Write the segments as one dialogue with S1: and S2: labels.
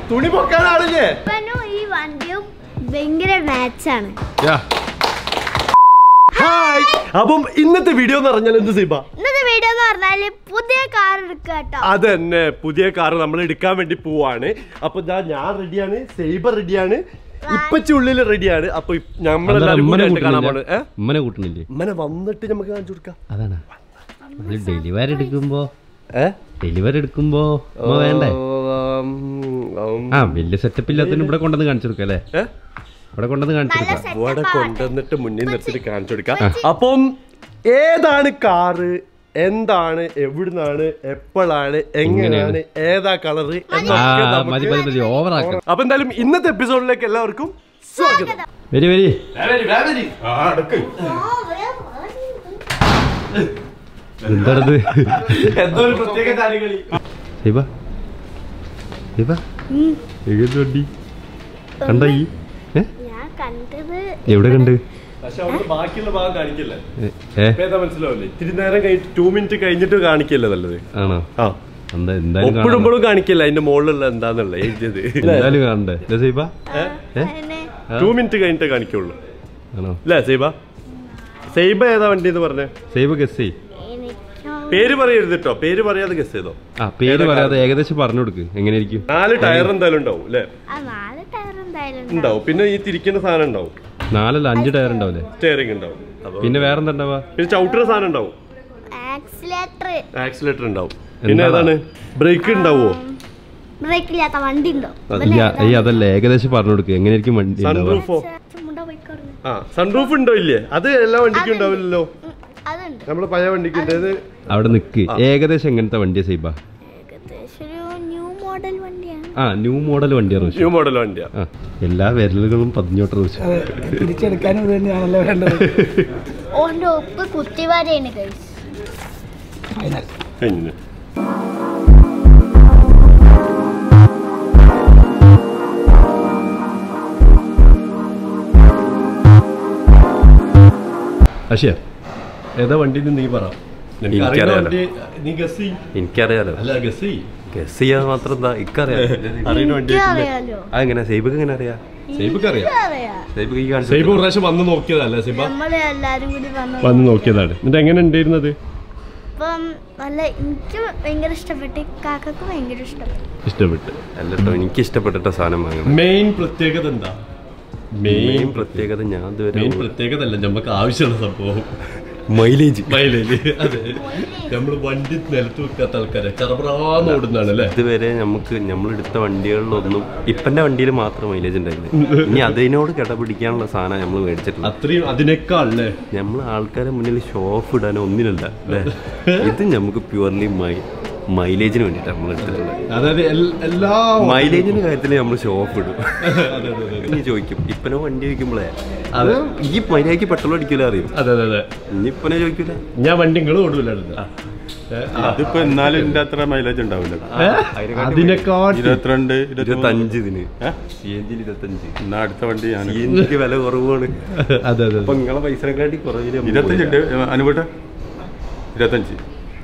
S1: തുണി പൊക്കാൻ ആളില്ലേ
S2: ഇവനും ഈ വണ്ടിയും ഭയങ്കര മാച്ചാണ്
S1: ഹായ് അപ്പം ഇന്നത്തെ വീഡിയോ എന്ന് പറഞ്ഞാൽ എന്ത് സീബ
S2: ഇന്നത്തെ വീഡിയോ എന്ന് പറഞ്ഞാല് പുതിയ കാർ എടുക്കുക കേട്ടോ
S1: അത് തന്നെ പുതിയ കാർ നമ്മൾ എടുക്കാൻ വേണ്ടി പോവാണ് അപ്പൊ ഇതാ ഞാൻ റെഡിയാണ് സൈബർ റെഡിയാണ് ഇപ്പച്ച ഉള്ളിൽ റെഡിയാണ് അപ്പൊ ഇപ്- നമ്മളെല്ലാരും കൂടി ആയിട്ട് കാണാൻ പോണ് ഏ?
S3: ഉമ്മനെ കൂട്ടണില്ലേ
S1: ഇമ്മനെ വന്നിട്ട് നമുക്ക് കാണിച്ചു കൊടുക്കാം
S3: അതാണ് ഡെലിവറി എടുക്കുമ്പോ
S1: ഏ?
S3: ഡെലിവറി എടുക്കുമ്പോ ഉമ്മ വേണ്ടേ
S1: ഉം, ഉം.
S3: ആ വലിയ സെറ്റപ്പ് ഇല്ലാത്തതിന് ഇവിടെ കൊണ്ടുവന്ന് കാണിച്ചു കൊടുക്കാം അല്ലേ
S1: ഏ?
S3: ഇവിടെ കൊണ്ടുവന്ന് കാണിച്ചു
S2: നല്ല
S3: കൊടുക്കാം
S1: ഇവിടെ
S2: സെറ്റപ്പ്
S1: കൊണ്ടുവന്നിട്ട് മുന്നിൽ നിർത്തിട്ട് കാണിച്ചു കൊടുക്കാം അപ്പം ഏതാണ് കാറ് എന്താണ് എവിടുന്നാണ് എപ്പോഴാണ് എങ്ങനെയാണ് ഏതാ കളറ്
S3: ആ മതി മതി മതി ഓവറാക്കണം
S1: അപ്പൊ എന്തായാലും ഇന്നത്തെ എപ്പിസോഡിലേക്ക് എല്ലാവർക്കും സ്വാഗതം
S3: വരി വരി എന്താണത്
S1: എന്തോ ഒരു പ്രത്യേക കാര്യങ്ങളി
S3: ശിവ ശിവ എഴുതി വണ്ടി കണ്ട ഈ ഏ?
S2: ഞാൻ കണ്ടത്
S3: എവിടെ കണ്ട്
S1: പക്ഷെ അവിടെ ബാക്കിയുള്ള ഭാഗം കാണിക്കില്ലേ
S3: ഏ, ഏ
S1: ഇപ്പൊ ഏതാ മനസ്സിലാവില്ലേ ഇത്തിരി നേരം കഴിഞ്ഞിട്ട് ടു മിനിറ്റ് കഴിഞ്ഞിട്ട് കാണിക്കല്ലേ നല്ലത്
S3: ആണോ
S1: ആ
S3: എന്താ എന്തായാലും കാണണം.
S1: ഒപ്പിടുമ്പോഴും കാണിക്കില്ല അതിന്റെ മുകളിലുള്ള എന്താന്നുള്ള എഴുതിയത്
S3: എന്തായാലും കാണണ്ടേ അല്ലേ സൈബ ഏ
S2: അതിനെ
S1: ടു മിനിറ്റ് കഴിഞ്ഞിട്ടേ കാണിക്കുള്ളൂ
S3: ആണോ
S1: അല്ലേ സൈബ സൈബ ഏതാ വണ്ടി എന്ന് പറഞ്ഞേ
S3: സൈബ ഗസ് ചെയ്
S2: എനിക്കോ
S1: പേര് പറയരുത് കേട്ടോ പേര് പറയാതെ ഗസ് ചെയ്തോ
S3: ആ പേര് പറയാതെ ഏകദേശം പറഞ്ഞു കൊടുക്ക് എങ്ങനെയായിരിക്കും
S1: നാല് ടയർ എന്തായാലും ഉണ്ടാവും അല്ലേ
S2: ആ നാല് ടയർ എന്തായാലും ഉണ്ടാവും.
S1: ഉണ്ടാവും പിന്നെ ഈ തിരിക്കുന്ന സാധനം ഉണ്ടാവും
S3: നാലല്ല അഞ്ച് ടയർ ഉണ്ടാവില്ലേ
S1: സ്റ്റിയറിംഗ് ഉണ്ടാവും അപ്പൊ
S3: പിന്നെ വേറെന്താ ഉണ്ടാവുക
S1: പിന്നെ ചവിട്ടുന്ന സാധനം ഉണ്ടാവും
S2: ആക്സിലേറ്റർ
S1: ആക്സിലേറ്റർ ഉണ്ടാവും പിന്നെ
S3: എന്താ?
S1: ഏതാണ് ബ്രേക്ക് ഉണ്ടാവോ
S2: ബ്രേക്ക് ഇല്ലാത്ത വണ്ടി ഉണ്ടോ
S3: ഈ അ- ഈ അതല്ല ഏകദേശം പറഞ്ഞു കൊടുക്ക് എങ്ങനെയായിരിക്കും വണ്ടി ഉണ്ടാവുക
S1: സൺറൂഫോ
S2: ചുമണ്ട പോയിക്കോടുന്നു
S1: ആ സൺറൂഫ് ഉണ്ടോ ഇല്ലേ അത് എല്ലാ വണ്ടിക്കും ഉണ്ടാവില്ലല്ലോ
S2: അതുണ്ട്
S1: നമ്മളെ പഴയ വണ്ടിക്ക് ഉണ്ട് അത്
S3: അവിടെ നിക്ക് ഏകദേശം എങ്ങനത്തെ വണ്ടിയാ സൈബ
S2: ഏകദേശം ഒരു ന്യൂ മോഡൽ വണ്ടിയാണ്
S3: ആ ന്യൂ മോഡൽ വണ്ടിയാണ് റോഷി
S1: ന്യൂ മോഡൽ വണ്ടിയാ
S3: ആ എല്ലാ വിരലുകളും പതിഞ്ഞോട്ട് റോഷി
S4: തിരിച്ചെടുക്കാനും ഇത് തന്നെയാണല്ലോ വേണ്ടത്
S2: ഓന്റെ ഒപ്പ് കുത്തിവാരയാണ് കഴിച്ചു
S1: കഴിഞ്ഞു
S3: അഷിയ
S1: ഏതാ വണ്ടി നീ പറ
S5: എനിക്കറിയാലോ.
S1: നീ ഗസ് ചെയ്യ്.
S5: എനിക്കറിയാലോ
S1: അല്ല ഗസ് ചെയ്യ്.
S5: ഗസ് ചെയ്യാൻ മാത്രം എന്താ ഇക്കറിയാം
S1: അറിയുന്ന വണ്ടി
S2: അറിയാലോ
S5: അതെങ്ങനെ സൈബക്ക് എങ്ങനെ അറിയാം
S1: സൈബക്ക് അറിയാം
S2: അറിയാം
S5: സൈബക്ക് ഈ
S1: സൈബ്
S5: കാണിച്ചു
S1: ഒരു പ്രാവശ്യം വന്ന് നോക്കിയതല്ലേ സൈബ
S2: നമ്മള് എല്ലാരും കൂടി വന്നു
S1: വന്ന് നോക്കിയതാണ് എന്നിട്ട് എങ്ങനെ ഉണ്ടായിരുന്നത്
S2: അപ്പം നല്ല എനിക്ക് ഭയങ്കര ഇഷ്ടപ്പെട്ടു കാക്കക്ക് ഭയങ്കര ഇഷ്ടപ്പെട്ടു
S1: ഇഷ്ടപ്പെട്ട്
S5: അല്ലട്ടോ എനിക്ക് ഇഷ്ടപ്പെട്ടിട്ട സാധനം വാങ്ങണം
S1: മെയിൻ പ്രത്യേകത എന്താ
S5: മെയിൻ
S1: മെയിൻ
S5: പ്രത്യേകത ഞാൻ ഇതുവരെ
S1: മെയിൻ പ്രത്യേകത അല്ല നമുക്ക് ആവശ്യമുള്ള സംഭവം
S5: മൈലേജ്
S1: മൈലേജ് അതെ നമ്മൾ വണ്ടി നിലത്ത് വെക്കാത്ത ആൾക്കാരെ ചറപറാന്ന് ഓടുന്നതാണ് അല്ലേ
S5: ഇതുവരെ നമുക്ക് നമ്മളെടുത്ത വണ്ടികളിലൊന്നും ഇപ്പന്റെ വണ്ടിയിൽ മാത്രം മൈലേജ് ഉണ്ടായിരുന്നു ഇനി അതിനോട് കിടപിടിക്കാനുള്ള സാധനം നമ്മൾ മേടിച്ചിട്ടില്ല
S1: അത്രയും അതിനേക്കാൾ അല്ലേ
S5: നമ്മൾ ആൾക്കാരെ മുന്നിൽ ഷോ ഓഫ് ഇടാനോ ഒന്നിനല്ല അല്ലേ ഇത് നമുക്ക് പ്യുവർലി മൈ മൈലേജിന് വേണ്ടിയിട്ടാണ് നമ്മൾ എടുത്തിട്ടുള്ളത്
S1: അതായത് എൽ- എല്ലാ
S5: മൈലേജിന്റെ കാര്യത്തിൽ നമ്മൾ ഷോ ഓഫ് ഇടും
S1: അതെ അതെ അതെ
S5: ഇനി ചോദിക്കും ഇപ്പനെ വണ്ടി ചോദിക്കുമ്പോഴേ അത് ഈ മര്യാദക്ക് പെട്രോൾ അടിക്കില്ല അറിയും
S1: അതെ അതെ അതെ
S5: ഇനി ഇപ്പനെ ചോദിക്കൂല
S1: ഞാൻ വണ്ടി നിങ്ങൾ ഓടൂല
S6: അതിപ്പോ എന്നാലും എന്റെ അത്ര മൈലേജ് ഉണ്ടാവില്ല
S1: അതിനേക്കാൾ
S6: ഇരുപത്തിരണ്ട്
S5: ഇരുപത്തഞ്ച് ഇതിന് സി എൻ ജിയിൽ ഇരുപത്തഞ്ച്
S6: എന്നാ അടുത്ത വണ്ടി ഞാൻ
S5: സി എൻ ജിക്ക് വില കുറവാണ്
S1: അതെ അതെ
S5: അപ്പൊ നിങ്ങളെ പൈസനെക്കാട്ടി കുറവില് നമുക്ക്
S6: ഇരുപത്തഞ്ച് ഉണ്ട് അനുപേട്ട ഇരുപത്തഞ്ച്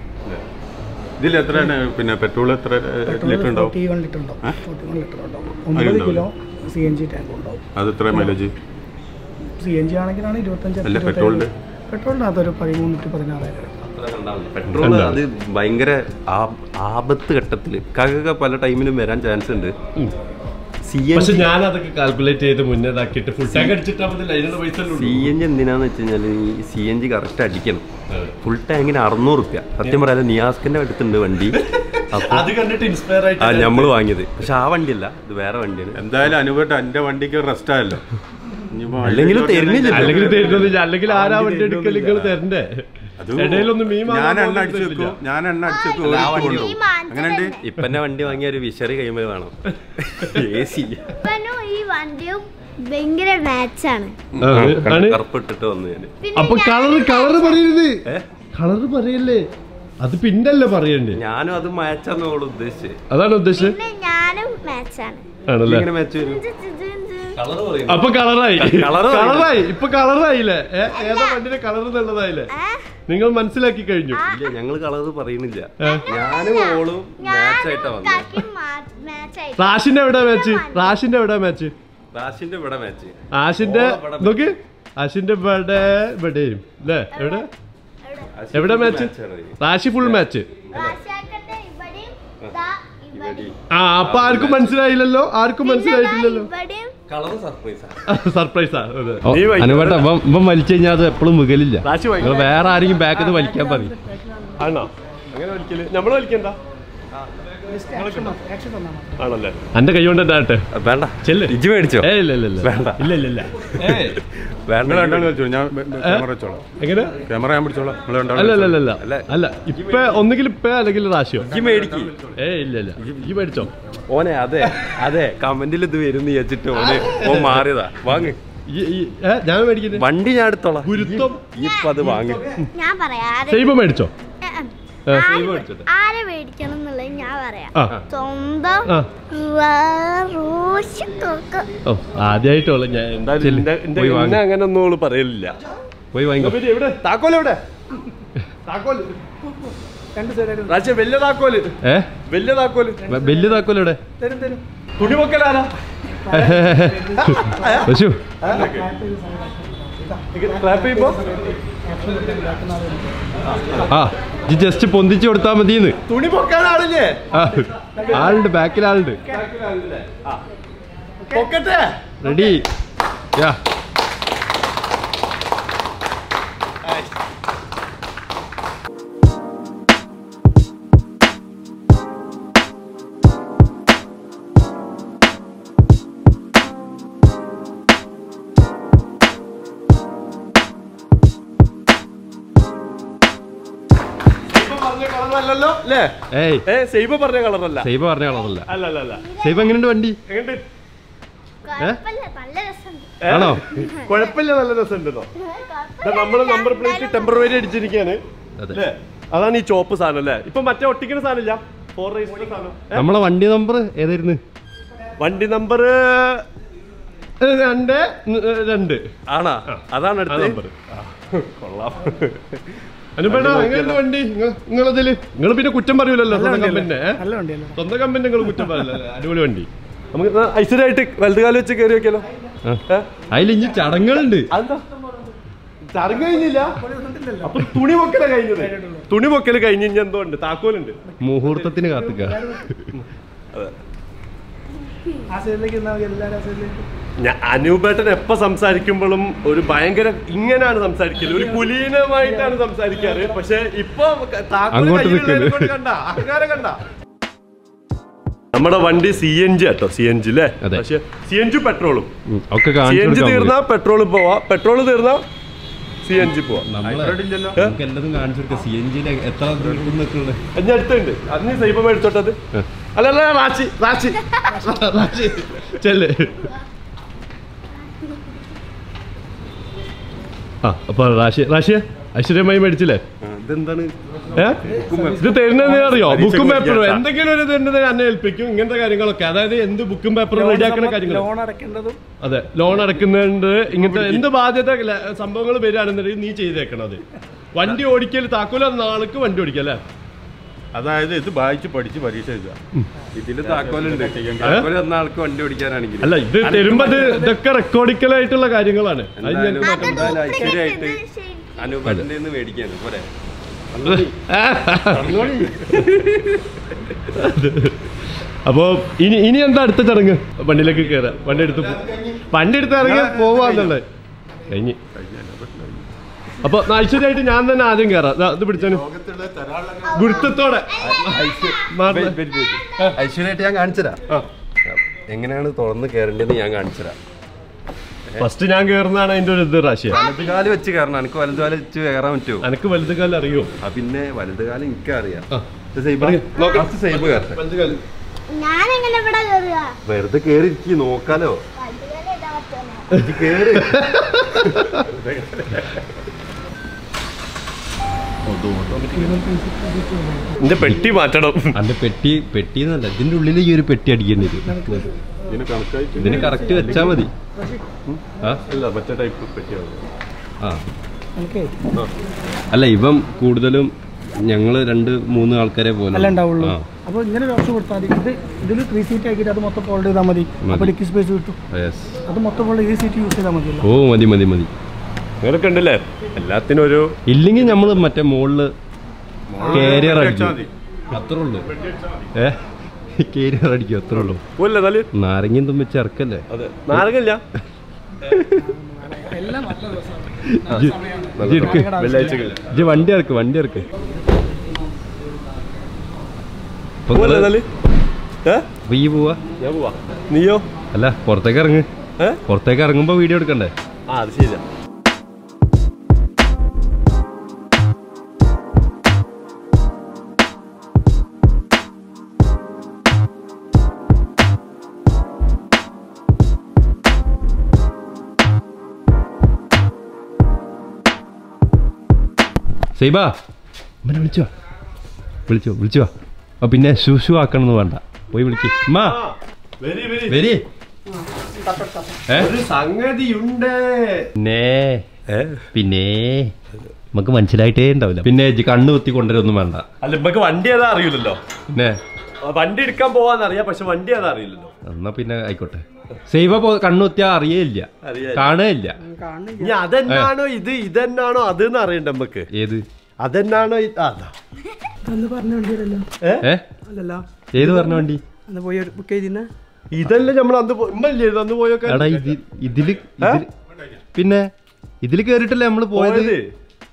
S6: ഇതിൽ എത്രയാണ് പിന്നെ പെട്രോൾ എത്ര ലിറ്റർ ഉണ്ടാവും
S4: ഫോർട്ടി വൺ ലിറ്റർ ഉണ്ടാവും ഫോർട്ടി വൺ ലിറ്റർ ഉണ്ടാവും ഒമ്പത് kilo C N G tank ഉണ്ടാവും
S6: അത് എത്ര മൈലേജ്
S4: സി എൻ ജി ആണെങ്കിലാണ് ഇരുപത്തഞ്ച്
S6: അല്ല, പെട്രോളിന്റെ?
S4: പെട്രോളിനകത്ത് ഒരു പതിമൂന്ന് ടു പതിനാറായിരം
S5: പെട്രോൾ അത് ഭയങ്കര ആ- ആപത്ത് ഘട്ടത്തില് കക പല ടൈമിലും വരാൻ ചാൻസ് ഉണ്ട് സി എൻ
S1: പക്ഷെ ഞാൻ അതൊക്കെ കാൽക്കുലേറ്റ് ചെയ്ത് മുന്നേ ഇതാക്കിയിട്ട് ഫുൾ ടാങ്ക് അടിച്ചിട്ടാ മതി അതിനുള്ള പൈസ
S5: സി എൻ ജി എന്തിനാന്ന് വെച്ച് കഴിഞ്ഞാൽ ഈ സി എൻ ജി കറക്റ്റ് അടിക്കണം ഫുൾ ടാങ്കിന് അറുന്നൂറ് റുപ്യ സത്യം പറയാതെ നിയാസ്കിന്റെ അടുത്തുണ്ട് വണ്ടി അപ്പൊ
S1: അത് കണ്ടിട്ട് ഇൻസ്പയർ
S5: ആ
S1: ആയിട്ട്
S5: നമ്മൾ വാങ്ങിയത് പക്ഷെ ആ വണ്ടിയല്ല ഇത് വേറെ വണ്ടിയാണ്
S6: എന്തായാലും അനുപേട്ട എന്റെ വണ്ടിക്ക് റെസ്റ്റ് ആയല്ലോ ഇനിയിപ്പോ
S5: അല്ലെങ്കിലും തരുന്നില്ല.
S1: അല്ലെങ്കിൽ തരുന്നത് അല്ലെങ്കിൽ ആരാ വണ്ടി എടുക്കൽ നിങ്ങൾ തരണ്ടേ
S6: അത്
S1: ഇടയിലൊന്നും മീൻ
S6: ഞാൻ
S1: വാങ്ങാൻ
S6: എണ്ണ അടിച്ചു
S1: പോകുന്നില്ല.
S6: വെക്കും ഞാൻ എണ്ണ അടിച്ചു വെക്കും
S5: അല്ല, ആ
S6: ഓടിച്ച്
S5: വണ്ടി-
S6: കൊണ്ടുപോകും അങ്ങനെയുണ്ട്
S5: ഇപ്പന്നെ വണ്ടി വാങ്ങിയ ഒരു വിഷറി കഴിയുമ്പോൾ വേണം എ സി
S2: ഇവനും ഈ വണ്ടിയും ഭയങ്കര മാച്ചാണ്
S1: ആ, ആണ്
S5: കറുപ്പിട്ടിട്ട് വന്നു ഞാൻ
S1: അപ്പൊ കളറ് കളറ് പറയരുത് കളറ് പറയല്ലേ അത് പിന്നല്ലേ പറയണ്ടേ
S5: ഞാനും അത് മാച്ചാന്ന് അവൾ ഉദ്ദേശിച്ചത്
S1: അതാണ് ഉദ്ദേശിച്ചത്
S2: പിന്നെ ഞാനും മാച്ചാണ്
S1: ആണല്ലേ
S5: ഇങ്ങനെ മാച്ച് വരും കളർ പറയും
S1: അപ്പൊ കളറായി
S5: കളറ് പറയില്ല.
S1: കളറായി ഇപ്പൊ കളറായില്ലേ ഏ, ഏതാ വണ്ടിന്റെ കളർ എന്നുള്ളതായില്ലേ നിങ്ങൾ മനസ്സിലാക്കി കഴിഞ്ഞു
S5: ഇല്ല ഞങ്ങൾ കളർ പറയുന്നില്ല ഞാനും ഓളും മാച്ച് ആയിട്ടാ വന്നത്
S2: കാക്കി മാച്ച് ആയിട്ട്
S1: റാഷിന്റെ എവിടെ മാച്ച് റാഷിന്റെ എവിടെ മാച്ച്
S5: റാഷിന്റെ ഇവിടെ മാച്ച്
S1: ആഷിന്റെ
S5: ഓളെ ഇവിടെ
S1: നോക്ക് ആഷിന്റെ ഇവിടെ ഇവിടെയും അല്ലേ എവിടെ എവിടെ മാച്ച് റാഷി ഫുൾ മാച്ച്
S2: റാശാക്കട്ടെ ഇവിടെയും ദാ ഇവിടെയും
S1: ആ അപ്പൊ ആർക്കും മനസ്സിലായില്ലല്ലോ ആർക്കും മനസ്സിലായിട്ടില്ലല്ലോ
S2: ഇവിടെയും
S5: കളർ സർപ്രൈസാ
S1: സർപ്രൈസാ
S3: ഓ, അനുവേട്ട ഇവൻ ഇവൻ വലിച്ചു കഴിഞ്ഞാൽ അത് എപ്പോഴും മുകളില്ല
S1: റാഷി വാങ്ങി.
S3: നിങ്ങൾ വേറെ ആരെങ്കിലും ബാക്കിൽ നിന്ന് വലിക്കാൻ പറയും
S1: ആണോ അങ്ങനെ വലിക്കല് നമ്മള് വലിക്കണ്ട
S4: ആക്ഷൻ തന്നാൽ മതി
S1: ആണല്ലേ എന്റെ കൈ കൊണ്ട് എന്താട്ടെ
S5: വേണ്ട
S1: ചെല്ല്
S5: ഇജ്ജ് മേടിച്ചോ
S1: ഏ ഇല്ല ഇല്ല ഇല്ല
S5: വേണ്ട.
S1: ഇല്ല ഇല്ല ഇല്ല
S5: വേണ്ട
S6: നിങ്ങൾ രണ്ടാളും കളിച്ചോ ഞാൻ ക്യാമറ വെച്ചോളാം
S1: എങ്ങനെ
S6: ക്യാമറ ഞാൻ പിടിച്ചോളാം നിങ്ങൾ രണ്ടാളും
S1: അല്ല അല്ല അല്ല
S5: അല്ല.
S1: അല്ല അല്ല ഇപ്പൊ ഒന്നുകിൽ ഇപ്പൊ അല്ലെങ്കിൽ റാഷിയോ
S5: ഇജ്ജ് മേടിക്ക്
S1: ഏ ഇല്ല ഇല്ല ഈ മേടിച്ചോ
S5: ഓനെ അതെ അതെ കമന്റിൽ ഇത് വരും എന്ന് വിചാരിച്ചിട്ട് ഓന് ഓൻ മാറിയതാ വാങ്ങ്
S1: ഈ- ഈ- ഏ, ഞാൻ മേടിക്കുന്നത്
S5: വണ്ടി ഞാൻ എടുത്തോളാം
S1: ഗുരുത്വം
S5: ഈ ഇപ്പൊ അത് വാങ്ങ്
S2: ഞാൻ പറയാം ആരെ
S1: സൈബ മേടിച്ചോ
S2: ഏ, ഏ.
S1: ഏ,
S2: ആരെ
S1: സൈബ
S2: വേ-
S1: മേടിച്ചോട്ടെ
S2: ആരെ മേടിക്കണം എന്നുള്ളത് ഞാൻ പറയാം
S1: ആ
S2: സ്വന്തം
S1: ആ
S2: റോഷ് കൊക്ക
S1: ഓ ആദ്യമായിട്ടുള്ള ഞാൻ എന്തായാലും
S3: ചെല്ല്.
S1: എന്റെ- എന്റെ-
S3: പോയി വാങ്ങ്.
S1: എന്നെ അങ്ങനെ ഒന്നും ഓള് പറയലില്ല
S3: പോയി വാങ്ങിക്കോ
S1: പിന്നെ എവിടെ താക്കോൽ എവിടെ താക്കോല്
S4: രണ്ട് സൈഡായിട്ട്
S1: റാശിയ വലിയ താക്കോല്
S3: ഏ
S1: വലിയ താക്കോല്
S3: വ- വലിയ താക്കോൽ ഇവിടെ
S4: തരും തരും
S1: തുണി പൊക്കലാരാ
S3: പശു
S1: ക്ലാപ്പ് ചെയ്യുമ്പോ
S3: ആ ഇത് ജസ്റ്റ് പൊന്തിച്ചു കൊടുത്താൽ മതിന്ന്
S1: തുണി പൊക്കാൻ ആളില്ലേ
S3: ആ ആളുണ്ട് ബാക്കിൽ ആളുണ്ട്
S1: പൊക്കട്ടെ
S3: റെഡി യാ
S1: സൈബ പറഞ്ഞ കളറല്ലല്ലോ അല്ലേ
S3: ഏയ്
S1: ഏ സൈബ പറഞ്ഞ കളറല്ല
S3: സൈബ പറഞ്ഞ കളറല്ല
S1: അല്ല അല്ല അല്ല
S3: സൈബ എങ്ങനെയുണ്ട് വണ്ടി
S1: എങ്ങണ്ട്
S2: കുഴപ്പമില്ല നല്ല രസമുണ്ട്
S1: ഏ?
S3: ആണോ?
S1: കുഴപ്പമില്ല നല്ല രസമുണ്ടെന്നോ നമ്മള് നമ്പർ പ്ലേറ്റ് ടെമ്പററി അടിച്ചിരിക്കാണ്
S3: അതെ.
S1: അല്ലേ അതാണ് ഈ ചോപ്പ് സാധനം അല്ലേ ഇപ്പൊ മറ്റേ ഒട്ടിക്കുന്ന സാധനമില്ല ഫോർ റേസിന്റെ സാധനം ഏ?
S3: നമ്മളെ വണ്ടി നമ്പർ ഏതായിരുന്നു
S1: വണ്ടി നമ്പർ രണ്ട് ന- രണ്ട്
S5: ആണാ അതാണ്
S1: ആ
S5: അടുത്ത
S1: നമ്പർ കൊള്ളാം അനുപേട്ട എങ്ങനെയുണ്ട് വണ്ടി നിങ്ങളതില് നിങ്ങൾ പിന്നെ കുറ്റം പറയൂലല്ലോ സ്വന്തം കമ്പനിന്റെ ഏ?
S4: നല്ല വണ്ടിയല്ലേ
S1: സ്വന്തം കമ്പനി നിങ്ങൾ കുറ്റം പറയില്ല അടിപൊളി വണ്ടി നമുക്ക് ഐശ്വര്യമായിട്ട് വലത് കാലം വെച്ച് കയറി വെക്കാലോ ഏ?
S3: അതിൽ ഇനി ചടങ്ങുകളുണ്ട്
S1: അതെന്താ ചടങ്ങ് കഴിഞ്ഞില്ല അപ്പൊ തുണി പൊക്കല കഴിഞ്ഞത് തുണി പൊക്കല് കഴിഞ്ഞ് കഴിഞ്ഞാൽ എന്തോ ഉണ്ട് താക്കോലുണ്ട്
S3: മുഹൂർത്തത്തിന് കാത്തുക
S4: ആ സൈഡിലേക്ക് ഇരുന്നാൽ മതി എല്ലാവരും ആ സൈഡിലേക്ക്
S1: ഞാൻ അനൂപേട്ടൻ എപ്പോ സംസാരിക്കുമ്പോഴും ഒരു ഭയങ്കര ഇങ്ങനെയാണ് സംസാരിക്കല് ഒരു കുലീനമായിട്ടാണ് സംസാരിക്കാറ് പക്ഷെ ഇപ്പൊ താക്കോല്
S3: അങ്ങോട്ട്
S1: കയ്യിലുള്ളതിനെ
S3: നിൽക്കല്.
S1: കൊണ്ട് കണ്ട അഹങ്കാരം കണ്ട നമ്മുടെ വണ്ടി സി എൻ ജി കേട്ടോ സി എൻ ജി അല്ലേ
S3: അതെ.
S1: പക്ഷെ സി എൻ ജി പെട്രോളും
S3: ഉം, ഒക്കെ
S1: സി
S3: കാണിച്ചു
S1: എൻ ജി
S3: കൊടുക്കാൻ
S1: തീർന്നാ പെട്രോൾ പോവാ പെട്രോൾ തീർന്നാ സി എൻ ജി പോവാ
S3: നമ്മളെ നമുക്ക് എല്ലാതും കാണിച്ചു കൊടുക്കാം സി എൻ ജിയിലെ എത്ര ദൂരം നിൽക്കുന്നുണ്ട്
S1: ഞാൻ അടുത്തുണ്ട് അന്ന് സൈബ മേടിച്ചോട്ടത് അല്ല അല്ല റാച്ചി റാച്ചി റാച്ചി ചെല്ല് ആ അപ്പൊ റാശി റാഷിയ ഐശ്വര്യമായി മേടിച്ചില്ലേ
S5: ഇതെന്താണ്
S1: ഏ? ഇത് തരുന്നതെന്ന് അറിയോ
S6: പരീക്ഷയ്ക്ക്
S1: ബുക്കും പേപ്പറും
S6: പഠിക്കാൻ.
S1: എന്തെങ്കിലും ഒരു തരുന്നത് എന്നെ ഏൽപ്പിക്കും ഇങ്ങനത്തെ കാര്യങ്ങളൊക്കെ അതായത് എന്ത് ബുക്കും പേപ്പറും റെഡിയാക്കുന്ന കാര്യങ്ങൾ
S4: ലോൺ അടയ്ക്കേണ്ടതും
S1: അതെ ലോൺ അടക്കുന്നുണ്ട് ഇങ്ങനത്തെ എന്ത് ബാധ്യത സംഭവങ്ങൾ വരികയാണെന്നുണ്ടെങ്കിൽ നീ ചെയ്തേക്കണത് വണ്ടി ഓടിക്കൽ താക്കോല നാൾക്ക് വണ്ടി ഓടിക്കാം അല്ലേ
S6: അതായത് ഇത് വായിച്ച് പഠിച്ച് പരീക്ഷ എഴുതുക
S5: ഇതില് താക്കോലുണ്ട് താക്കോല് തന്ന ആൾക്ക് വണ്ടി ഓടിക്കാനാണെങ്കിൽ
S1: അല്ല ഇത് തരുമ്പോ ഇത് ഇതൊക്കെ റെക്കോർഡിക്കലായിട്ടുള്ള കാര്യങ്ങളാണ് അത് ഞാൻ
S5: എന്തായാലും എന്തായാലും
S2: അത്
S5: ഐശ്വര്യമായിട്ട്
S2: ഇത് ശരി.
S5: അനുപന്റെ മേടിക്കാണ് പോരെ
S1: അപ്പോ ഇനി ഇനി എന്താ അടുത്ത ചടങ്ങ് വണ്ടിയിലേക്ക് കയറാം വണ്ടി എടുത്ത് പോ- വണ്ടി എടുത്ത് ഇറങ്ങി പോവാന്നുള്ളത് കഴിഞ്ഞ് അപ്പൊ ഐശ്വര്യമായിട്ട് ഞാൻ തന്നെ ആദ്യം കയറാം ദാ, ഇത് പിടിച്ചാണ് ഗുരുത്വത്തോടെ മാറണം.
S5: ഐശ്വര്യമായിട്ട് ഞാൻ കാണിച്ചുതരാം എങ്ങനെയാണ് തുറന്ന് കയറേണ്ടത് ഞാൻ കാണിച്ചുതരാം
S1: ഫസ്റ്റ് ഞാൻ കയറുന്നതാണ് അതിന്റെ ഒരു ഇത് റാശിയ
S5: വലത് കാല് വെച്ച് കയറണം എനിക്ക് വലത് കാല് വെച്ച് കയറാൻ പറ്റുമോ
S1: എനക്ക് വലുത് കാലം അറിയോ
S5: ആ പിന്നെ വലത് കാലം എനിക്കറിയാം
S1: ആ.
S5: ഇത് സൈബ
S1: നോക്കാം.
S5: ഫസ്റ്റ് സൈബ് കയറട്ടെ
S1: വലുത് കാലം
S2: ഞാൻ എങ്ങനെ ഇവിടെ കയറുക
S5: വെറുതെ കയറി ഇരിക്കി നോക്കാലോ
S2: വണ്ടികളെ ഇതാ പറ്റുന്നെ.
S5: ഇത് കേറ്
S1: എന്റെ പെട്ടി മാറ്റണം
S3: അന്റെ പെട്ടി പെട്ടി എന്നല്ല ഇതിന്റെ ഉള്ളിൽ ഈ ഒരു പെട്ടി അടിക്കേണ്ടി വരും
S6: ഇതിന് കണക്കായിട്ട്
S3: ഇതിന് കറക്റ്റ് വെച്ചാ മതി ആ
S1: അല്ല മറ്റേ ടൈപ്പ് പെട്ടിയാണ്
S3: ആ
S4: എനിക്ക്
S3: അല്ല ഇവൻ കൂടുതലും ഞങ്ങള് രണ്ട് മൂന്ന് ആൾക്കാരെ പോലെ
S4: അല്ല ഉണ്ടാവുള്ളൂ
S3: ആ.
S4: അപ്പോൾ ഇങ്ങനെ ഒരു ഓപ്ഷൻ കൊടുത്താൽ മതി ഇത് ഇതിൽ ത്രീ സീറ്റ് ആക്കിയിട്ട് അത് മൊത്തം ഫോൾഡ് ചെയ്താൽ മതി അപ്പോൾ ഡിക്കി സ്പേസ് കിട്ടും
S3: Yes.
S4: അത് മൊത്തം ഫോൾഡ് ഈ സീറ്റ് യൂസ് ചെയ്താൽ മതിയല്ലോ
S3: ഓ മതി മതി മതി
S1: അങ്ങനെയൊക്കെ ഉണ്ടല്ലേ എല്ലാത്തിനും ഒരു
S3: ഇല്ലെങ്കിൽ നമ്മള് മറ്റേ മുകളില് കേരിയർ
S6: വെച്ചാ
S3: അടിക്കും
S6: മതി.
S3: അത്രേ ഉള്ളൂ ഏ കേരിയർ അടിക്കും അത്രേ ഉള്ളൂ
S1: പോലെ നല്ല
S3: നാരങ്ങയും തുമ്പി ചേർക്കല്ലേ
S1: അതെ നാരകല്ല
S4: എല്ലാം നല്ല ദിവസമാണ്
S3: ഇജ്ജ് എടുക്ക്
S1: വെള്ളിയാഴ്ചകളിൽ
S3: ഇജ്ജ് വണ്ടി ഇറക്ക് വണ്ടി ഇറക്ക് ഇപ്പൊ
S1: പോലെ
S3: നിങ്ങള്
S1: നല്ല ഏ
S3: ഇപ്പൊ ഈ പോവാ
S1: ഞാൻ പോവാ നീയോ
S3: അല്ല പുറത്തേക്ക് ഇറങ്ങ്
S1: ഏ
S3: പുറത്തേക്ക് ഇറങ്ങുമ്പോ വീഡിയോ എടുക്കണ്ടേ
S1: ആ അത് ശരിയാ
S3: സൈബാ അമ്മനെ വിളിച്ചോ വിളിച്ചോ വിളിച്ചോ ആ പിന്നെ ഷൂ ഷൂ ആക്കണമെന്ന് വേണ്ട പോയി വിളിക്ക് അമ്മ
S1: വെരി വെരി
S3: വരി ഏ
S1: ഒരു സംഗതിയുണ്ട്
S3: പിന്നെ പിന്നെ നമുക്ക് മനസ്സിലായിട്ടേ ഉണ്ടാവില്ല പിന്നെ ഇജ്ജ് കണ്ണ് കുത്തി കൊണ്ടുവരൊന്നും വേണ്ട
S1: അല്ല നമുക്ക് വണ്ടി ഏതാ അറിയില്ലല്ലോ
S3: പിന്നെ
S1: ആ, വണ്ടി എടുക്കാൻ പോവാന്നറിയാം പക്ഷെ വണ്ടി ഏതാ അറിയില്ലല്ലോ
S3: എന്നാ പിന്നെ ആയിക്കോട്ടെ സൈബ പോ കണ്ണു കുത്തിയാ അറിയേയില്ല
S1: അറിയേയില്ല.
S3: കാണുകയില്ല
S4: കാണുന്നില്ല
S1: ഇനി അതെന്നാണോ ഇത് ഇതെന്നാണോ അത് എന്ന് അറിയണ്ട നമുക്ക്
S3: ഏത്
S1: അതെന്നാണോ ഇത് അതാ
S4: അന്ന് പറഞ്ഞ വണ്ടിയല്ലോ
S3: ഏ
S4: അല്ലല്ല
S3: ഏത് പറഞ്ഞ വണ്ടി
S4: അന്ന് പോയി ബുക്ക് ചെയ്തിരുന്ന
S1: ഇതല്ലേ നമ്മൾ അന്ന് പോ- ഉമ്മല്ലേ ഇത് അന്ന് പോയൊക്കെ
S3: എടാ ഇത് ഇതില് ഇതില് പിന്നെ ഇതില് കേറിട്ടല്ലേ നമ്മള് പോയത്
S1: പോയത്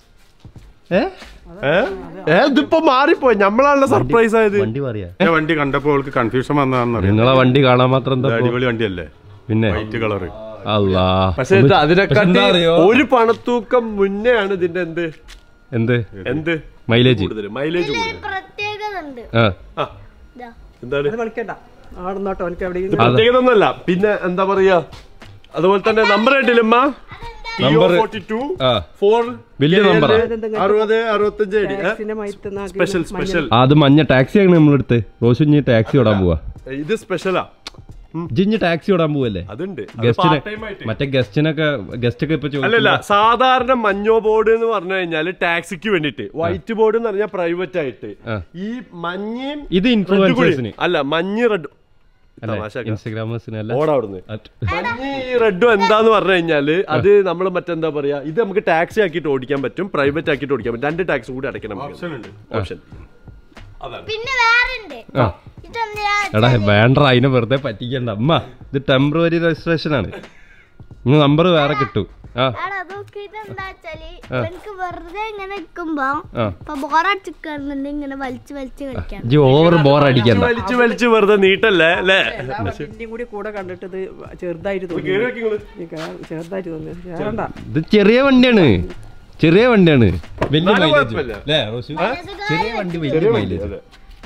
S3: ഏ
S1: ഏ? ഏ ഇതിപ്പോ മാറിപ്പോയി നമ്മളാണല്ലോ സർപ്രൈസ് ആയത്
S3: വണ്ടി പറയാ
S6: ഞാൻ വണ്ടി കണ്ടപ്പോൾ അവൾക്ക് കൺഫ്യൂഷൻ വന്നതാണെന്നറിയാം
S3: നിങ്ങളെ വണ്ടി കാണാൻ മാത്രം എന്താ ഇപ്പൊ?
S6: അടിപൊളി വണ്ടിയല്ലേ
S3: പിന്നെ
S6: വൈറ്റ് കളറ്
S3: അല്ലാ
S1: പക്ഷെ ഇത്
S3: പക്ഷെ
S1: അതിനെക്കാട്ടി
S3: എന്താ അറിയോ?
S1: ഒരു പണത്തൂക്കം മുന്നേ ആണ് ഇതിന്റെ എന്ത്
S3: എന്ത്
S1: എന്ത്
S3: മൈലേജ്
S1: കൂടുതൽ മൈലേജ്
S2: ഒരു
S1: കൂടുതൽ
S2: പ്രത്യേകത ഉണ്ട്
S3: ആ
S1: ആ,
S2: ഇതാ.
S1: എന്താണ്
S4: അത് കളിക്കണ്ട ആടുന്നോട്ടോ എനിക്ക്
S1: ഇത്
S4: എവിടെയെങ്കിലും
S1: പ്രത്യേകത ഒന്നല്ല പിന്നെ എന്താ പറയാ അതുപോലെ തന്നെ നമ്പർ കേട്ടില്ലമ്മ
S3: Number- ആ
S1: ഫോർ
S3: വലിയ നമ്പറാ
S1: അറുപത് അറുപത്തഞ്ച് സ്പെഷ്യൽ സ്പെഷ്യൽ
S3: അത് മഞ്ഞ ടാക്സി ആണ് നമ്മളെടുത്ത് റോഷു ഇനി ടാക്സി ഓടാൻ പോവാ
S1: ഇത് സ്പെഷ്യലാ
S3: ജിഞ്ഞ് ടാക്സി ഓടാൻ പോവല്ലേ
S1: അതുണ്ട് അത്
S3: ഗസ്റ്റിനെ
S1: part time ആയിട്ട്.
S3: മറ്റേ ഗസ്റ്റിനൊക്കെ ഗസ്റ്റ് ഒക്കെ ഇപ്പൊ
S1: അല്ലല്ല
S3: ചോദിക്കുമ്പോ-
S1: സാധാരണ മഞ്ഞോ ബോർഡ് എന്ന് പറഞ്ഞു കഴിഞ്ഞാല് ടാക്സിക്ക് വേണ്ടിട്ട് വൈറ്റ് ബോർഡ് എന്ന് പറഞ്ഞാൽ പ്രൈവറ്റ് ആയിട്ട്
S3: ആ.
S1: ഈ മഞ്ഞയും
S3: ഇത്
S1: red കൂടി.
S3: ഇൻഫ്ലുവൻസേഴ്സിന്
S1: അല്ല മഞ്ഞ് റെഡ്
S3: ഇൻസ്റ്റഗ്രാമേഴ്സിന് അല്ല
S1: ഓടാ അവിടുന്ന്
S3: അത്-
S1: മഞ്ഞ് ഈ റെഡും എന്താന്ന് പറഞ്ഞു കഴിഞ്ഞാല് അത് നമ്മൾ മറ്റെന്താ പറയാ ഇത് നമുക്ക് ടാക്സി ആക്കിയിട്ട് ഓടിക്കാൻ പറ്റും പ്രൈവറ്റ് ആക്കിയിട്ട് ഓടിക്കാൻ പറ്റും രണ്ട് ടാക്സ് കൂടി അടയ്ക്കണം ഓപ്ഷൻ ഉണ്ട് ഓപ്ഷൻ
S2: പിന്നെ വേറെ ഉണ്ട്
S3: ആ.
S2: ഇതെന്തിനാ
S3: എടാ വേണ്ട അതിനെ വെറുതെ പറ്റിക്കണ്ട അമ്മ ഇത് ടെമ്പററി രജിസ്ട്രേഷൻ ആണ് ഇന്ന് നമ്പർ വേറെ കിട്ടും ആ
S2: എടാ അതൊക്കെ ഇതെന്താ വെച്ചാല് എനിക്ക് വെറുതെ ഇങ്ങനെ നിക്കുമ്പോ
S3: ആ
S2: ഇപ്പൊ ബോറടിച്ചിട്ടുണ്ടെങ്കിൽ ഇങ്ങനെ വലിച്ചു വലിച്ചു കളിക്കാം
S3: ഇജ്ജ് ഓവർ ബോർ അടിക്കണ്ട
S1: വലിച്ചു വലിച്ചു വെറുതെ നീട്ടല്ലേ അല്ലേ
S4: വണ്ടിയും കൂടി കൂടെ കണ്ടിട്ട് ഇത് ചെറുതായിട്ട് തോന്നി
S1: കേറി വെക്ക് ഇങ്ങള്.
S4: ഈ കാ- ചെറുതായിട്ട് തോന്നി കേറണ്ട
S3: ഇത് ചെറിയ വണ്ടിയാണ് ചെറിയ വണ്ടിയാണ് വലിയ
S1: എന്നാലും
S3: മൈലേജ്
S1: കുഴപ്പമില്ല.
S3: അല്ലേ റോഷു ചെറിയ വണ്ടി വലിയ മൈലേജ്
S1: അതെ.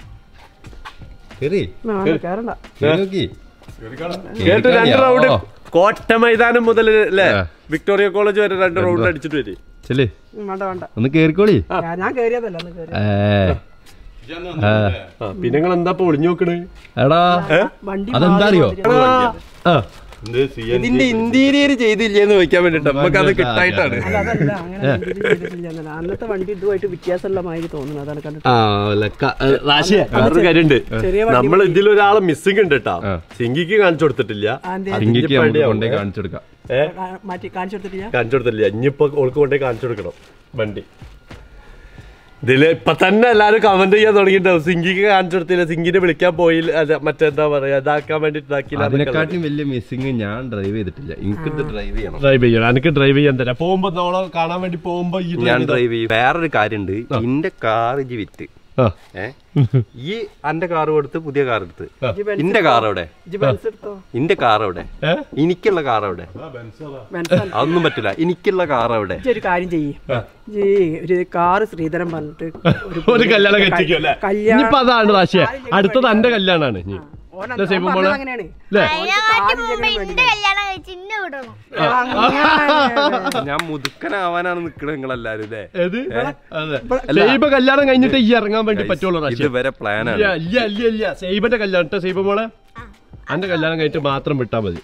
S3: ചെറിയ
S4: ആ, കേറണ്ട
S3: നോക്കി
S1: കേട്ട് രണ്ട് റൗണ്ട് കോട്ട മൈതാനം മുതൽ അല്ലേ
S3: ആ.
S1: വിക്ടോറിയ കോളേജ് വരെ രണ്ട് റൗണ്ട് അടിച്ചിട്ട് വരും
S3: ചെല്ലേ
S4: ഉം, വേണ്ട വേണ്ട
S3: ഒന്ന് കേറിക്കോളി
S4: ഞാൻ- ഞാൻ കേറിയതല്ല അന്ന് കേറി
S3: ഏ ആ.
S1: ആ, പിന്നെ നിങ്ങൾ എന്താ ഇപ്പൊ ഒളിഞ്ഞു നോക്കണേ
S3: എടാ
S4: വണ്ടി
S3: അതെന്താ അറിയോ ആ
S6: ഇത് സി എൻ
S1: ഇതിന്റെ ഇന്റീരിയർ ചെയ്തില്ലേന്ന് വെക്കാൻ വേണ്ടിട്ട് നമുക്ക് അത് കിട്ടായിട്ടാണ്
S4: അല്ല അതല്ല അങ്ങനെ വണ്ടിയിൽ ചെയ്തിട്ടില്ല എന്നല്ല. അന്നത്തെ വണ്ടി ഇതുമായിട്ട് വ്യത്യാസമുള്ള മാതിരി തോന്നുന്നു അതാണ് കണ്ടിട്ട്
S1: ആ റാശിയ വേറൊരു കാര്യണ്ട്
S4: ചെറിയ വണ്ടി
S1: നമ്മൾ ഇതിലൊരാളെ മിസ്സിംഗ് ഉണ്ട് കേട്ടാ
S4: ആ.
S1: സിംഗിക്ക് കാണിച്ചു കൊടുത്തിട്ടില്ല
S4: ആന്റി
S1: അത്
S3: സിംഗിക്ക്
S1: ഇനിയിപ്പോ
S3: നമുക്ക്
S1: എവിടെയാവും?
S3: കൊണ്ടേ കാണിച്ചു കൊടുക്കാം
S1: ഏ
S4: മാറ്റി കാണിച്ചു കൊടുത്തിട്ടില്ല
S1: കാണിച്ചു കൊടുത്തില്ല ഇനിയിപ്പോ ഓൾക്ക് കൊണ്ടേ കാണിച്ചു കൊടുക്കണം വണ്ടി ഇതില് ഇപ്പൊ തന്നെ എല്ലാരും കമന്റ് ചെയ്യാൻ തുടങ്ങിയിട്ടുണ്ടാവും സിംഗിക്ക് കാണിച്ചു കൊടുത്തില്ല സിംഗിനെ വിളിക്കാൻ പോയില്ല അല്ല മറ്റെന്താ പറയാ ഇതാക്കാൻ വേണ്ടി ഇതാക്കിയില്ല
S3: അതിനെക്കാട്ടിലും വലിയ മിസ്സിങ് ഞാൻ ഡ്രൈവ് ചെയ്തിട്ടില്ല എനിക്കിത് ഡ്രൈവ് ചെയ്യണം
S1: ഡ്രൈവ് ചെയ്യണം എനിക്ക് ഡ്രൈവ് ചെയ്യാൻ തരാം പോകുമ്പോ നമ്മളെ കാണാൻ വേണ്ടി പോകുമ്പോ ഈ
S5: ഞാൻ ഡ്രൈവ് ചെയ്യും വേറൊരു കാര്യമുണ്ട് ഇന്റെ കാർ ഇജി വിറ്റ്
S1: ആ.
S5: ഏ ഈ അന്റെ കാർ കൊടുത്ത് പുതിയ കാർ എടുത്ത് ഇന്റെ കാർ എവിടെ
S4: ഇജ്ജ് ബെൻസ് എടുത്തോ
S5: ഇന്റെ കാർ എവിടെ
S1: ഏ?
S5: എനിക്കുള്ള കാർ എവിടെ
S4: ബെൻസ് അല്ല.
S5: അതൊന്നും പറ്റില്ല എനിക്കുള്ള കാർ എവിടെ
S4: ഇജ്ജ് ഒരു കാര്യം ചെയ്യ് ഈ ഒരു കാറ് ശ്രീധരൻ പറഞ്ഞിട്ട്
S1: ഒരു കല്യാണം കഴിച്ചിരിക്കും അല്ലേ
S4: കല്യാണം
S1: ഇനിയിപ്പോ അതാണ് റാശിയ അടുത്തത് എന്റെ കല്യാണാണ് ഇനി
S4: ഓൻ
S1: ഇല്ല, സൈബു
S4: ഓൻ
S1: മോളെ.
S4: പറഞ്ഞത് അങ്ങനെയാണ്
S1: അല്ലേ
S2: അതിനെക്കാട്ടി മുമ്പ് എന്റെ കല്യാണം കഴിച്ച് ഇന്നെ വിടണം
S4: അങ്ങനെ.
S5: ഞാൻ മുതുക്കനാവാനാണ് നിക്കണത് നിങ്ങളെല്ലാരും അല്ലേ
S1: ഏത് അതെ സൈബ കല്യാണം കഴിഞ്ഞിട്ട് ഈ ഇറങ്ങാൻ വേണ്ടി പറ്റുള്ളൂ റാശിയ
S5: ഇതുവരെ പ്ലാനാണ്
S1: ഇല്ല ഇല്ല ഇല്ല ഇല്ല സൈബന്റെ കല്യാണം ട്ടോ സൈബ മോളെ അന്റെ കല്യാണം കഴിഞ്ഞിട്ട് മാത്രം വിട്ടാ മതി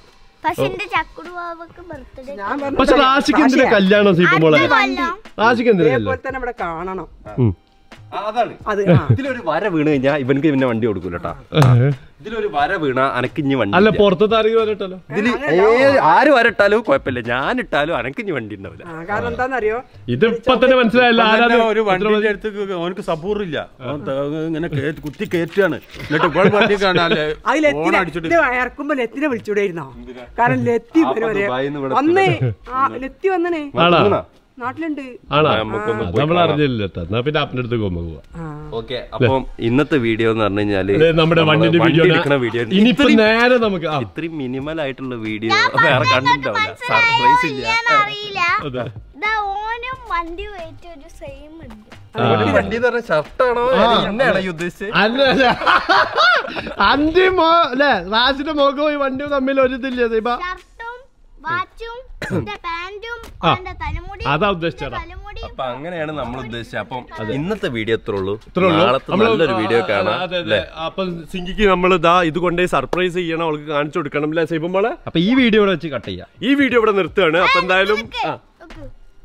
S2: പക്ഷെ എന്റെ ചക്കുടുവാവക്ക് ബർത്ത്ഡേ
S4: ഞാൻ പറഞ്ഞു
S1: പക്ഷെ റാഷിക്ക് എന്തിനാ കല്യാണം സീപ്പ മോളെ
S2: കൊല്ലം
S1: റാഷിക്ക് എന്തിനാ
S4: ഇതേപോലെ
S1: കല്യാണം
S4: തന്നെ ഇവിടെ കാണണം
S1: ഉം.
S3: അതാണ്
S4: അത് ആ
S3: ഇതിലൊരു വര വീണ് കഴിഞ്ഞാ ഇവനക്ക് പിന്നെ വണ്ടി കൊടുക്കൂല കേട്ടാ ഇതിലൊരു വര വീണ അനക്കിഞ്ഞ് വണ്ടി
S1: അല്ല
S3: ഇല്ല.
S1: പുറത്തത്തെ ആരെങ്കിലും വരട്ടല്ലോ
S3: ഇതില് ഏ- ആര് വരട്ടാലും കുഴപ്പമില്ല ഞാൻ ഇട്ടാലും അനക്കിഞ്ഞ് വണ്ടി ഉണ്ടാവില്ല
S4: ആ, കാരണം എന്താണെന്നറിയോ
S1: ഇത് ഇപ്പൊ തന്നെ മനസ്സിലായല്ലോ
S6: ഇപ്പം തന്നെ
S1: ആരാണ്
S6: ഒരു വണ്ടിന്റെ അടുത്ത് അവനക്ക് സബൂറില്ല അവൻ ത- ഇങ്ങനെ കേറ്റ്- കുത്തി കയറ്റാണ് എന്നിട്ട് ഇപ്പോൾ വണ്ടി കാണാല്ലേ
S4: അത്
S6: ഫോൺ
S4: ലെത്തിനെ
S6: അടിച്ചിട്ട്
S4: ഇത് ഇറക്കുമ്പോ ലെത്തിനെ വിളിച്ചൂടായിരുന്നോ കാരണം ലെത്തി
S3: ആ,
S4: വരെ
S3: ദുബായിന്ന് ഇവിടെ
S4: വന്നേ ആ ലെത്തി വന്നേ
S1: ആണോ
S4: നാട്ടിലുണ്ട്
S1: ആണോ
S3: നമുക്കൊന്ന്
S1: അത് നമ്മൾ അറിഞ്ഞില്ല കേട്ടോ എന്നാ പിന്നെ അപ്പൻ്റെ അടുത്ത് പോകുമ്പോ പോവാ
S4: ആ
S3: ഓക്കെ അപ്പം ഇന്നത്തെ വീഡിയോ എന്ന് പറഞ്ഞു കഴിഞ്ഞാല്
S1: അതെ, നമ്മുടെ
S3: നമ്മള്
S1: വണ്ടിന്റെ
S3: വണ്ടി
S1: വീഡിയോ
S3: എടുക്കണ വീഡിയോ
S1: ഇനിയിപ്പോ നേരെ നമുക്ക് ആ
S3: ഇത്രയും മിനിമൽ ആയിട്ടുള്ള വീഡിയോ വേറെ കണ്ടിട്ടുണ്ടാവില്ല സർപ്രൈസ് ഇല്ല
S2: അറിയില്ല
S1: അതെ
S2: ഇതാ ഓനും വണ്ടി വെയിറ്റ് ഒരു സെയിം ഉണ്ട്
S3: ഈ വണ്ടി എന്ന് പറഞ്ഞ ഷർട്ടാണോ എന്നെയാണോ ഈ ഉദ്ദേശിച്ചത്
S1: അല്ല അല്ല. അന്റെ മോ അല്ലെ റാഷിന്റെ മുഖവും ഈ വണ്ടിയും തമ്മിൽ ഒരു ഇതില്ല ദീപ
S2: ഷർട്ടും വാച്ചും എന്റെ പാന്റും
S1: ആ.
S2: എന്റെ തലമുടി
S1: അതാ ഉദ്ദേശിച്ചടാ
S2: തലമുടി
S3: അപ്പൊ അങ്ങനെയാണ് നമ്മൾ ഉദ്ദേശിച്ചത് അപ്പം ഇന്നത്തെ വീഡിയോ എത്ര ഉള്ളൂ
S1: ഇത്രേ ഉള്ളൂ.
S3: നാളത്തെ
S1: നമ്മള്
S3: നല്ലൊരു വീഡിയോ
S1: ആ,
S3: കാണാം
S1: അതെ, അതെ.
S3: അല്ലേ
S1: അപ്പൊ സിംഗിക്ക് നമ്മൾ ഇതാ ഇത് കൊണ്ടുപോയി സർപ്രൈസ് ചെയ്യണം അവൾക്ക് കാണിച്ചു കൊടുക്കണം അല്ലേ സൈബം മോളെ
S3: അപ്പൊ ഈ വീഡിയോ ഇവിടെ വെച്ച് കട്ട് ചെയ്യാം
S1: ഈ വീഡിയോ ഇവിടെ നിർത്തുകയാണ് അപ്പൊ എന്തായാലും ആ.
S2: ഓക്കെ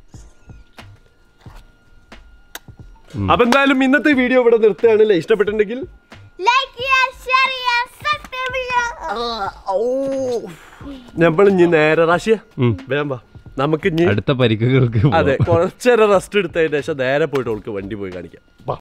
S1: അപ്പൊ എന്തായാലും ഇന്നത്തെ വീഡിയോ ഇവിടെ നിർത്തുകയാണ് അല്ലേ ഇഷ്ടപ്പെട്ടിട്ടുണ്ടെങ്കിൽ
S2: ലൈക്ക് ചെയ്യുക ഷെയർ ചെയ്യുക സബ്സ്ക്രൈബ് ചെയ്യുക
S1: നമ്മൾ ഇനി നേരെ റാഷിയ വേഗം വാ നമുക്ക് ഇനി
S3: അടുത്ത പരിക്കുകൾക്ക്
S1: അതെ കുറച്ചേരം റെസ്റ്റ് എടുത്തതിന് ശേഷം നേരെ പോയിട്ട് അവൾക്ക് വണ്ടി പോയി കാണിക്കാം വാ